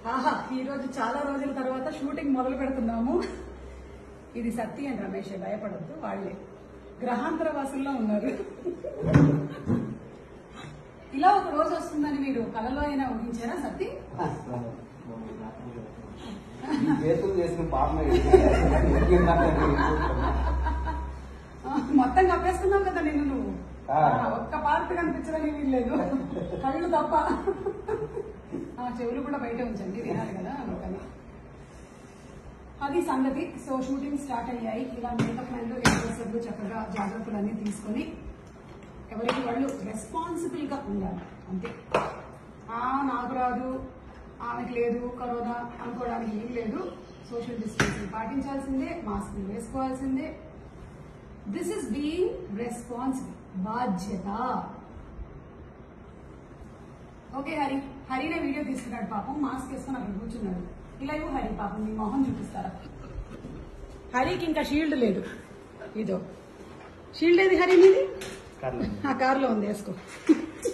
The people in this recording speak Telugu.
ఆహా ఈ రోజు చాలా రోజుల తర్వాత షూటింగ్ మొదలు పెడుతున్నాము ఇది సత్య అండ్ రమేష్ భయపడద్దు వాళ్ళే గ్రహాంతర వాసుల్లో ఉన్నారు ఇలా ఒక రోజు వస్తుందని మీరు కలలో అయినా ఊహించారా సత్తి ఈ చేతులు చేసిన పాపమే ఆ, మొత్తం కప్పేసుకున్నావు కదా నిన్ను నువ్వు ఆ. ఆ, ఒక్క పార్ట్ కనిపించదని వీల్లేదు కళ్ళు తప్ప ఆ, చెవులు కూడా బయట ఉంచండి వినాలి కదా అందుకని అది సంగతి సో షూటింగ్ స్టార్ట్ అయ్యాయి ఇలా మేకప్ మ్యాన్లు ఎక్స్ప్రెసర్లు చక్కగా జాగ్రత్తలన్నీ తీసుకొని ఎవరికి వాళ్ళు రెస్పాన్సిబుల్ గా ఉండాలి అంతే ఆ నాకు రాదు ఆమెకు లేదు కరోనా అనుకోవడానికి ఏం లేదు సోషల్ డిస్టెన్సింగ్ పాటించాల్సిందే మాస్క్ వేసుకోవాల్సిందే దిస్ ఇస్ బీయింగ్ రెస్పాన్సిబుల్ బాధ్యత ఓకే హరి హరినే వీడియో తీసుకున్నాడు పాపం మాస్క్ వేసుకొని అక్కడ కూర్చున్నాడు ఇలా ఇవ్వు హరి పాపం మీ మొహం చూపిస్తారా హరికి ఇంకా షీల్డ్ లేదు ఇదో షీల్డ్ ఏది హరి నీది ఆ కార్లో ఉంది వేసుకో